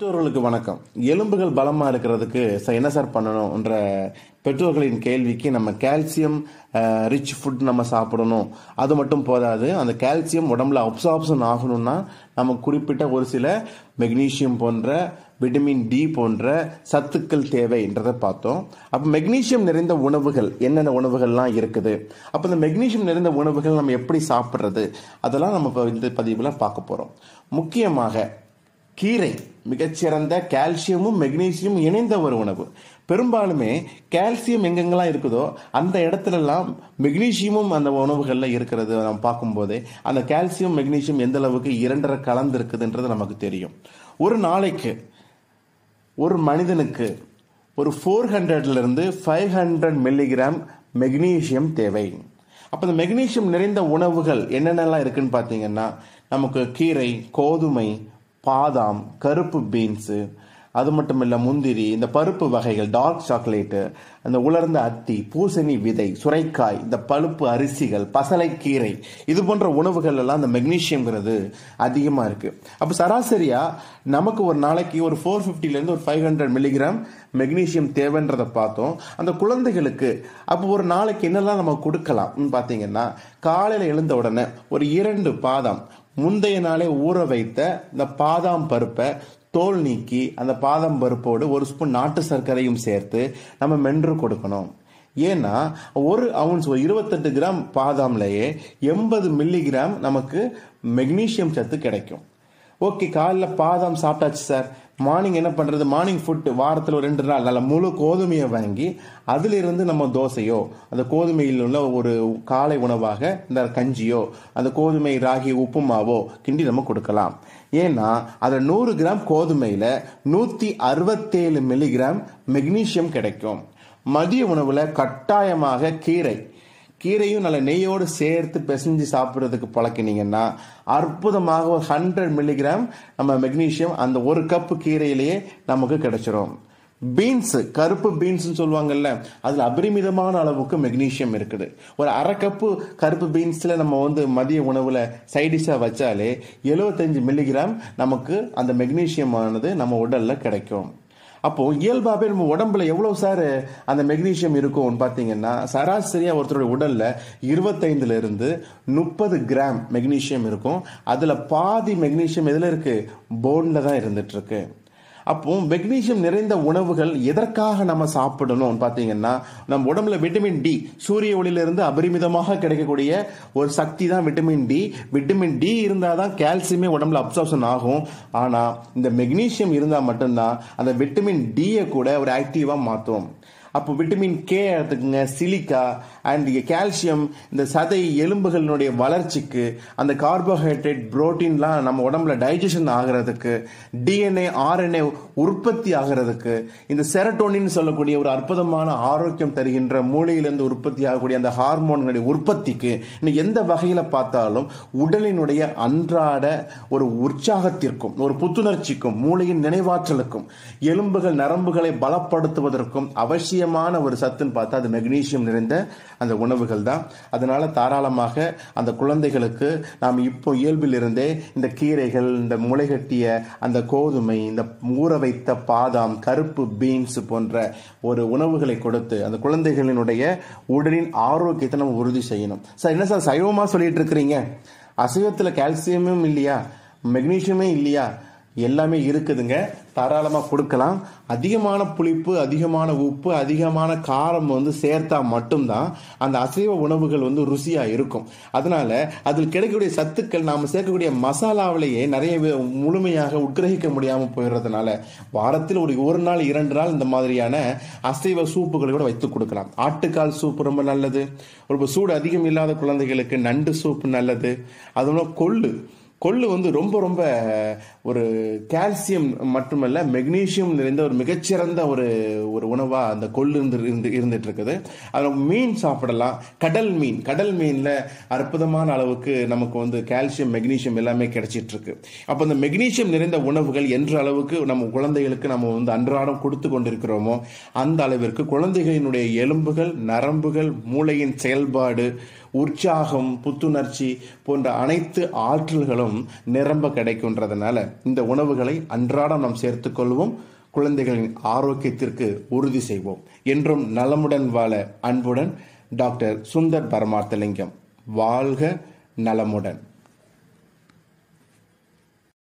பெற்றோர்களுக்கு வணக்கம் எலும்புகள் பலமா இருக்கிறதுக்கு சார் என்ன சார் பண்ணணும்ன்ற பெற்றோர்களின் கேள்விக்கு நம்ம கால்சியம் ரிச் ஃபுட் நம்ம சாப்பிடணும் அது மட்டும் போதாது அந்த கால்சியம் உடம்புல அப்சார்ப்ஷன் ஆகணும்னா நம்ம குறிப்பிட்ட ஒரு சில மெக்னீசியம் போன்ற விட்டமின் டி போன்ற சத்துக்கள் தேவைன்றதை பார்த்தோம் அப்போ மெக்னீசியம் நிறைந்த உணவுகள் என்னென்ன உணவுகள்லாம் இருக்குது அப்போ இந்த மெக்னீசியம் நிறைந்த உணவுகள் நம்ம எப்படி சாப்பிட்றது அதெல்லாம் நம்ம இப்போ இந்த பதிவில் பார்க்க போகிறோம் முக்கியமாக கீரை மிகச்சிறந்த கால்சியமும் மெக்னீசியமும் இணைந்த ஒரு உணவு பெரும்பாலுமே கால்சியம் எங்கெங்கெல்லாம் இருக்குதோ அந்த இடத்துலலாம் மெக்னீசியமும் அந்த உணவுகளில் இருக்கிறது நம்ம பார்க்கும்போதே அந்த கால்சியம் மெக்னீசியம் எந்த அளவுக்கு இரண்டரை கலந்து இருக்குதுன்றது நமக்கு தெரியும் ஒரு நாளைக்கு ஒரு மனிதனுக்கு ஒரு ஃபோர் ஹண்ட்ரட்லேருந்து ஃபைவ் ஹண்ட்ரட் மில்லிகிராம் மெக்னீசியம் தேவை அப்போ இந்த மெக்னீசியம் நிறைந்த உணவுகள் என்னென்னலாம் இருக்குன்னு பார்த்தீங்கன்னா நமக்கு கீரை கோதுமை பாதாம் கருப்பு பீன்ஸு அது மட்டும் இல்லை முந்திரி இந்த பருப்பு வகைகள் டார்க் சாக்லேட்டு அந்த உலர்ந்த அத்தி பூசணி விதை சுரைக்காய் இந்த பழுப்பு அரிசிகள் பசலைக்கீரை இது போன்ற உணவுகள் எல்லாம் அந்த மெக்னீஷியம்ங்கிறது அதிகமாக இருக்குது அப்போ சராசரியாக நமக்கு ஒரு நாளைக்கு ஒரு ஃபோர் ஃபிஃப்டிலேருந்து ஒரு ஃபைவ் ஹண்ட்ரட் மில்லிகிராம் மெக்னீஷியம் தேவைன்றதை பார்த்தோம் அந்த குழந்தைகளுக்கு அப்போ ஒரு நாளைக்கு என்னெல்லாம் நம்ம கொடுக்கலாம் பார்த்தீங்கன்னா காலையில் எழுந்த உடனே ஒரு இரண்டு பாதாம் முந்தைய நாளே ஊற வைத்த இந்த பாதாம் பருப்பை தோல் நீக்கி அந்த பாதாம் பருப்போடு ஒரு ஸ்பூன் நாட்டு சர்க்கரையும் சேர்த்து நம்ம மென்று கொடுக்கணும் ஏன்னா ஒரு அவுன்ஸ் ஒரு இருபத்தெட்டு கிராம் பாதாம்லயே எண்பது மில்லிகிராம் நமக்கு மெக்னீஷியம் சத்து கிடைக்கும் ஓகே காலைல பாதாம் சாப்பிட்டாச்சு சார் மார்னிங் என்ன பண்ணுறது மார்னிங் ஃபுட் வாரத்தில் ஒரு ரெண்டு நாள் நல்ல முழு கோதுமையை வாங்கி அதிலிருந்து நம்ம தோசையோ அந்த கோதுமையில் உள்ள ஒரு காலை உணவாக இந்த கஞ்சியோ அந்த கோதுமை ராகி உப்புமாவோ கிண்டி நம்ம கொடுக்கலாம் ஏன்னா அதில் நூறு கிராம் கோதுமையில் நூற்றி அறுபத்தேழு மில்லிகிராம் மெக்னீஷியம் கிடைக்கும் மதிய உணவில் கட்டாயமாக கீரை கீரையும் நல்ல நெய்யோடு சேர்த்து பிசைஞ்சு சாப்பிட்றதுக்கு பழக்கினீங்கன்னா அற்புதமாக ஒரு ஹண்ட்ரட் மில்லிகிராம் நம்ம மெக்னீஷியம் அந்த ஒரு கப்பு கீரையிலேயே நமக்கு கிடைச்சிரும் பீன்ஸு கருப்பு பீன்ஸ்னு சொல்லுவாங்கல்ல அதில் அபரிமிதமான அளவுக்கு மெக்னீஷியம் இருக்குது ஒரு அரை கப்பு கருப்பு பீன்ஸில் நம்ம வந்து மதிய உணவில் சைடிஷாக வச்சாலே எழுபத்தஞ்சு மில்லிகிராம் நமக்கு அந்த மெக்னீஷியம் ஆனது நம்ம உடலில் கிடைக்கும் அப்போ இயல்பாகவே நம்ம உடம்புல எவ்வளவு சார் அந்த மெக்னீஷியம் இருக்கும்னு பார்த்தீங்கன்னா சராசரியாக ஒருத்தருடைய உடல்ல இருபத்தைந்துல இருந்து முப்பது கிராம் மெக்னீஷியம் இருக்கும் அதில் பாதி மெக்னீஷியம் எதில் இருக்கு போன்ல தான் இருந்துட்டு இருக்கு அப்போ மெக்னீசியம் நிறைந்த உணவுகள் எதற்காக நம்ம சாப்பிடணும் பார்த்தீங்கன்னா நம்ம உடம்புல விட்டமின் டி சூரிய ஒளியிலிருந்து அபரிமிதமாக கிடைக்கக்கூடிய ஒரு சக்தி தான் விட்டமின் டி விட்டமின் டி இருந்தால் தான் கால்சியமே உடம்புல அப்சார்ப்ஷன் ஆகும் ஆனால் இந்த மெக்னீசியம் இருந்தால் மட்டும்தான் அந்த விட்டமின் டியை கூட ஒரு ஆக்டிவாக மாற்றும் அப்போ விட்டமின் கே எடுத்துக்கோங்க சிலிக்கா அண்ட் கால்சியம் இந்த சதை எலும்புகளினுடைய வளர்ச்சிக்கு அந்த கார்போஹைட்ரேட் புரோட்டீன்லாம் நம்ம உடம்புல டைஜஷன் ஆகிறதுக்கு டிஎன்ஏ ஆர்என்ஏ உற்பத்தி ஆகிறதுக்கு இந்த செரட்டோனின்னு சொல்லக்கூடிய ஒரு அற்புதமான ஆரோக்கியம் தருகின்ற மூளையிலிருந்து உற்பத்தி ஆகக்கூடிய அந்த ஹார்மோன்களுடைய உற்பத்திக்கு இன்னும் எந்த வகையில் பார்த்தாலும் உடலினுடைய அன்றாட ஒரு உற்சாகத்திற்கும் ஒரு புத்துணர்ச்சிக்கும் மூளையின் நினைவாற்றலுக்கும் எலும்புகள் நரம்புகளை பலப்படுத்துவதற்கும் அவசியமான ஒரு சத்துன்னு பார்த்தா அது மெக்னீசியம் நிறைந்த அந்த உணவுகள் தான் அதனால தாராளமாக அந்த குழந்தைகளுக்கு நாம் இப்போ இயல்பில் இருந்தே இந்த கீரைகள் இந்த முளைகட்டிய அந்த கோதுமை இந்த ஊற வைத்த பாதாம் கருப்பு பீன்ஸ் போன்ற ஒரு உணவுகளை கொடுத்து அந்த குழந்தைகளினுடைய உடலின் ஆரோக்கியத்தை நம்ம உறுதி செய்யணும் சார் என்ன சார் சைவமா சொல்லிட்டு இருக்கிறீங்க அசைவத்தில் கால்சியமும் இல்லையா மெக்னீஷியமே இல்லையா எல்லாமே இருக்குதுங்க தாராளமாக கொடுக்கலாம் அதிகமான புளிப்பு அதிகமான உப்பு அதிகமான காரம் வந்து சேர்த்தா மட்டும்தான் அந்த அசைவ உணவுகள் வந்து ருசியாக இருக்கும் அதனால அதில் கிடைக்கக்கூடிய சத்துக்கள் நாம் சேர்க்கக்கூடிய மசாலாவிலேயே நிறைய முழுமையாக உட்கிரகிக்க முடியாமல் போயிடுறதுனால வாரத்தில் ஒரு ஒரு நாள் இரண்டு நாள் இந்த மாதிரியான அசைவ சூப்புகளை கூட வைத்து கொடுக்கலாம் ஆட்டுக்கால் சூப்பு ரொம்ப நல்லது ஒரு சூடு அதிகம் இல்லாத குழந்தைகளுக்கு நண்டு சூப்பு நல்லது அதுவும் கொள்ளு கொள்ளு வந்து ரொம்ப ரொம்ப ஒரு கால்சியம் மட்டுமல்ல மெக்னீஷியம் நிறைந்த ஒரு மிகச்சிறந்த ஒரு ஒரு உணவாக அந்த கொள்ளு இருந்து இருந்து இருந்துட்டு இருக்குது அதில் மீன் சாப்பிடலாம் கடல் மீன் கடல் மீனில் அற்புதமான அளவுக்கு நமக்கு வந்து கால்சியம் மெக்னீஷியம் எல்லாமே கிடைச்சிட்டு இருக்கு அப்போ அந்த மெக்னீஷியம் நிறைந்த உணவுகள் என்ற அளவுக்கு நம்ம குழந்தைகளுக்கு நம்ம வந்து அன்றாடம் கொடுத்து கொண்டிருக்கிறோமோ அந்த அளவிற்கு குழந்தைகளினுடைய எலும்புகள் நரம்புகள் மூளையின் செயல்பாடு உற்சாகம் புத்துணர்ச்சி போன்ற அனைத்து ஆற்றல்களும் நிரம்ப கிடைக்கின்றதுனால இந்த உணவுகளை அன்றாடம் நாம் சேர்த்துக்கொள்வோம் குழந்தைகளின் ஆரோக்கியத்திற்கு உறுதி செய்வோம் என்றும் நலமுடன் வாழ அன்புடன் டாக்டர் சுந்தர் பரமார்த்தலிங்கம் வாழ்க நலமுடன்